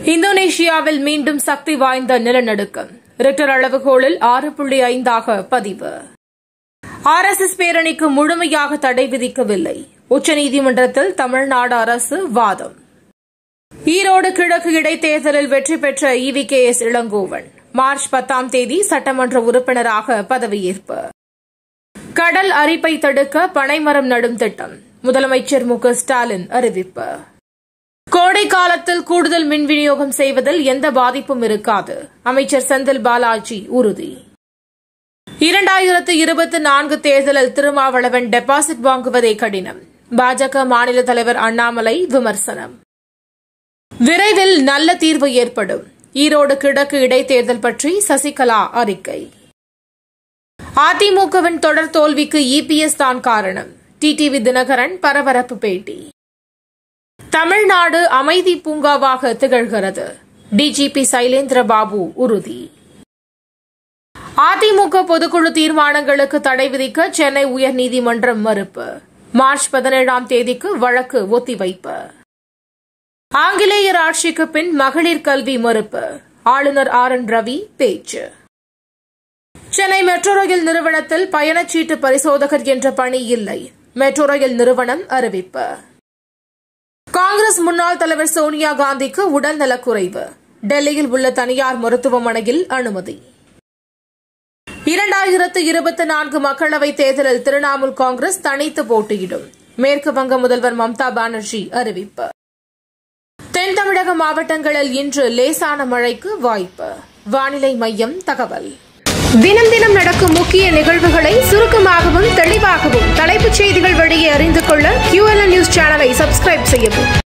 இந்தோனேஷியாவில் மீண்டும் சக்தி வாய்ந்த நிலநடுக்கம் ரிக்டர் அளவுகோலில் ஆறு புள்ளி ஐந்தாக பதிவு ஆர் எஸ் எஸ் பேரணிக்கு முழுமையாக தடை விதிக்கவில்லை உச்சநீதிமன்றத்தில் தமிழ்நாடு அரசு வாதம் ஈரோடு கிழக்கு இடைத்தேர்தலில் வெற்றி பெற்ற E V K S Elangovan March பத்தாம் தேதி சட்டமன்ற உறுப்பினராக பதவியேற்பு கடல் அரிப்பை தடுக்க பனைமரம் நடும் திட்டம் முதலமைச்சர் மு க ஸ்டாலின் அறிவிப்பு கோடை காலத்தில் கூடுதல் மின் விநியோகம் செய்வதில் எந்த பாதிப்பும் இருக்காது அமைச்சர் செந்தில் பாலாஜி உறுதி இரண்டாயிரத்து இருபத்தி நான்கு தேர்தலில் திருமாவளவன் டெபாசிட் வாங்குவதே கடினம் பாஜக மாநில தலைவர் அண்ணாமலை விமர்சனம் விரைவில் நல்ல தீர்வு ஏற்படும் ஈரோடு கிழக்கு இடைத்தேர்தல் பற்றி சசிகலா அறிக்கை அதிமுகவின் தொடர் தோல்விக்கு இபிஎஸ் தான் காரணம் டிடிவி தினகரன் பரபரப்பு பேட்டி தமிழ்நாடு அமைதி பூங்காவாக திகழ்கிறது டிஜிபி சைலேந்திர பாபு உறுதி அதிமுக பொதுக்குழு தீர்மானங்களுக்கு தடை விதிக்க சென்னை உயர்நீதிமன்றம் மறுப்பு மார்ச் பதினேழாம் தேதிக்கு வழக்கு ஒத்திவைப்பு ஆங்கிலேயர் ஆட்சிக்கு பின் மகளிர் கல்வி மறுப்பு ஆளுநர் ஆர் என் ரவி பேச்சு சென்னை மெட்ரோ ரயில் நிறுவனத்தில் பயணச்சீட்டு பரிசோதகர் என்ற பணி இல்லை மெட்ரோ ரயில் நிறுவனம் அறிவிப்பு காங்கிரஸ் முன்னாள் தலைவர் சோனியா காந்திக்கு உடல் நலக்குறைவு டெல்லியில் உள்ள தனியார் மருத்துவமனையில் அனுமதி இரண்டாயிரத்து இருபத்தி நான்கு மக்களவைத் தேர்தலில் திரிணாமுல் காங்கிரஸ் தனித்து போட்டியிடும் மேற்கு வங்க முதல்வர் மம்தா பானர்ஜி அறிவிப்பு தென் தமிழக மாவட்டங்களில் இன்று லேசான மழைக்கு வாய்ப்பு வானிலை மையம் தகவல் தினம் தினம் நடக்கும் முக்கிய நிகழ்வுகளை சுருக்கமாகவும் தெளிவாகவும் தலைப்புச் செய்திகள் வழியே அறிந்து கொள்ள QLN நியூஸ் சேனலை சப்ஸ்கிரைப் செய்யவும்